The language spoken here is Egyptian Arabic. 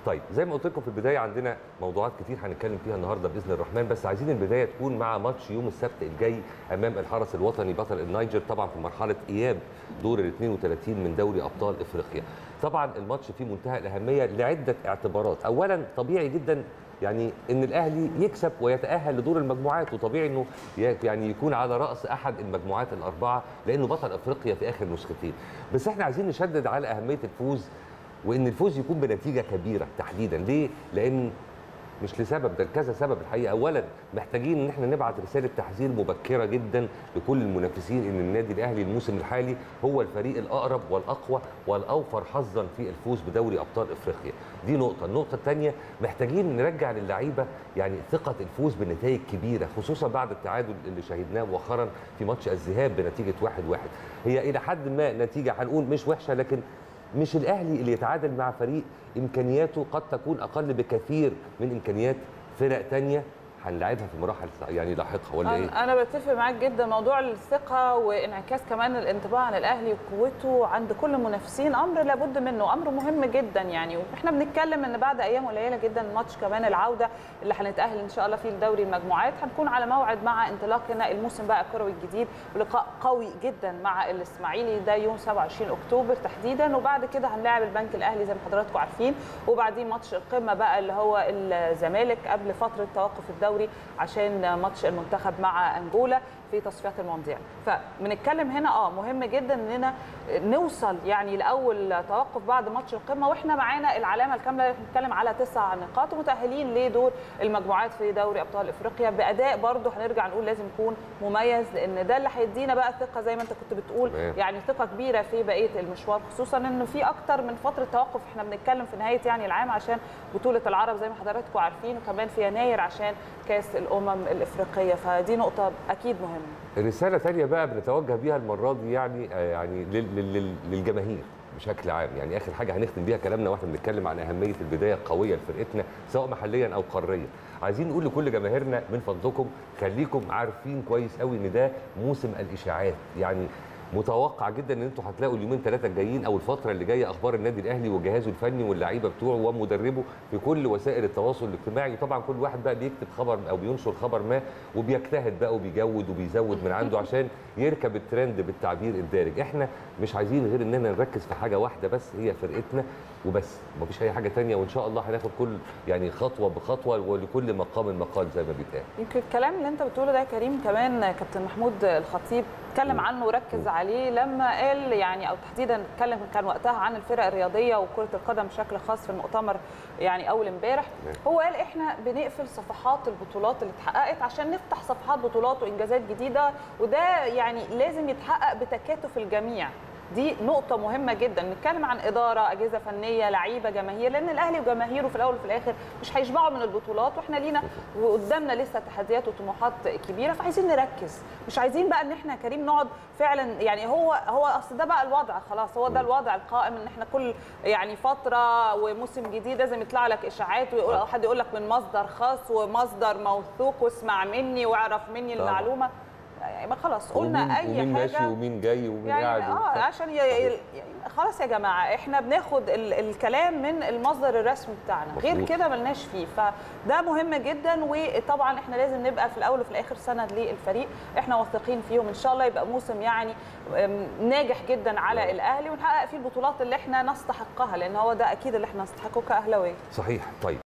طيب زي ما قلت لكم في البدايه عندنا موضوعات كتير هنتكلم فيها النهارده باذن الرحمن بس عايزين البدايه تكون مع ماتش يوم السبت الجاي امام الحرس الوطني بطل النيجر طبعا في مرحله اياب دور ال 32 من دوري ابطال افريقيا. طبعا الماتش فيه منتهى الاهميه لعده اعتبارات، اولا طبيعي جدا يعني ان الاهلي يكسب ويتاهل لدور المجموعات وطبيعي انه يعني يكون على راس احد المجموعات الاربعه لانه بطل افريقيا في اخر نسختين بس احنا عايزين نشدد على اهميه الفوز وان الفوز يكون بنتيجه كبيره تحديدا ليه لان مش لسبب ده لكذا سبب الحقيقه اولا محتاجين ان احنا نبعت رساله تحذير مبكره جدا لكل المنافسين ان النادي الاهلي الموسم الحالي هو الفريق الاقرب والاقوى والاوفر حظا في الفوز بدوري ابطال افريقيا دي نقطه النقطه الثانيه محتاجين نرجع للعيبه يعني ثقه الفوز بنتائج كبيره خصوصا بعد التعادل اللي شاهدناه مؤخرا في ماتش الذهاب بنتيجه 1-1 واحد واحد. هي الى حد ما نتيجه هنقول مش وحشه لكن مش الاهلي اللي يتعادل مع فريق امكانياته قد تكون اقل بكثير من امكانيات فرق تانية هنلعبها في مراحل يعني لاحقه ولا ايه؟ انا بتفق معاك جدا موضوع الثقه وانعكاس كمان الانطباع عن الاهلي وقوته عند كل المنافسين امر لابد منه امر مهم جدا يعني واحنا بنتكلم ان بعد ايام قليله جدا ماتش كمان العوده اللي هنتاهل ان شاء الله فيه لدوري المجموعات هنكون على موعد مع انطلاقنا الموسم بقى الكروي الجديد ولقاء قوي جدا مع الاسماعيلي ده يوم 27 اكتوبر تحديدا وبعد كده هنلاعب البنك الاهلي زي ما حضراتكم عارفين وبعدين ماتش القمه بقى اللي هو الزمالك قبل فتره توقف الدوري الدوري عشان ماتش المنتخب مع انجولا في تصفيات المونديال فبنتكلم هنا اه مهم جدا اننا نوصل يعني لاول توقف بعد ماتش القمه واحنا معانا العلامه الكامله بنتكلم على تسع نقاط ومتاهلين لدور المجموعات في دوري ابطال افريقيا باداء برضه هنرجع نقول لازم يكون مميز لان ده اللي هيدينا بقى ثقه زي ما انت كنت بتقول يعني ثقه كبيره في بقيه المشوار خصوصا انه في اكتر من فتره توقف احنا بنتكلم في نهايه يعني العام عشان بطوله العرب زي ما حضراتكم عارفين وكمان في يناير عشان كاس الامم الافريقيه فدي نقطه اكيد مهمه رساله ثانيه بقى بنتوجه بيها المره دي يعني يعني للجماهير بشكل عام يعني اخر حاجه هنختم بيها كلامنا واحنا بنتكلم عن اهميه البدايه القويه لفرقتنا سواء محليا او قاريا عايزين نقول لكل جماهيرنا من فضلكم خليكم عارفين كويس قوي ان ده موسم الاشاعات يعني متوقع جدا ان انتوا هتلاقوا اليومين ثلاثه الجايين او الفتره اللي جايه اخبار النادي الاهلي وجهازه الفني واللعيبه بتوعه ومدربه في كل وسائل التواصل الاجتماعي طبعا كل واحد بقى بيكتب خبر او بينشر خبر ما وبيجتهد بقى وبيجود وبيزود من عنده عشان يركب الترند بالتعبير الدارج احنا مش عايزين غير اننا نركز في حاجه واحده بس هي فرقتنا وبس مفيش اي حاجه ثانيه وان شاء الله هناخد كل يعني خطوه بخطوه ولكل مقام مقال زي ما بيتقال يمكن الكلام اللي انت بتقوله ده يا كريم كمان كابتن محمود الخطيب اتكلم عنه وركز عليه لما قال يعني او تحديدا اتكلم كان وقتها عن الفرق الرياضيه وكره القدم بشكل خاص في المؤتمر يعني اول امبارح هو قال احنا بنقفل صفحات البطولات اللي اتحققت عشان نفتح صفحات بطولات وانجازات جديده وده يعني لازم يتحقق بتكاتف الجميع دي نقطة مهمة جدا نتكلم عن إدارة أجهزة فنية لعيبة جماهير لأن الأهلي وجماهيره في الأول وفي الآخر مش هيشبعوا من البطولات وإحنا لينا وقدامنا لسه تحديات وطموحات كبيرة فعايزين نركز مش عايزين بقى إن إحنا كريم نقعد فعلا يعني هو هو أصل ده بقى الوضع خلاص هو ده الوضع القائم إن إحنا كل يعني فترة وموسم جديد لازم يطلع لك إشاعات ويقول حد يقول لك من مصدر خاص ومصدر موثوق واسمع مني واعرف مني المعلومة يعني خلاص قلنا ومين اي ومين حاجه ماشي ومين جاي ومين يعني قاعد اه عشان ي... ي... خلاص يا جماعه احنا بناخد ال... الكلام من المصدر الرسمي بتاعنا غير مظبوط. كده ملناش فيه فده مهم جدا وطبعا احنا لازم نبقى في الاول وفي الاخر سند للفريق احنا واثقين فيهم ان شاء الله يبقى موسم يعني أم، ناجح جدا على الاهلي ونحقق فيه البطولات اللي احنا نستحقها لان هو ده اكيد اللي احنا نستحقه كاهلاويه صحيح طيب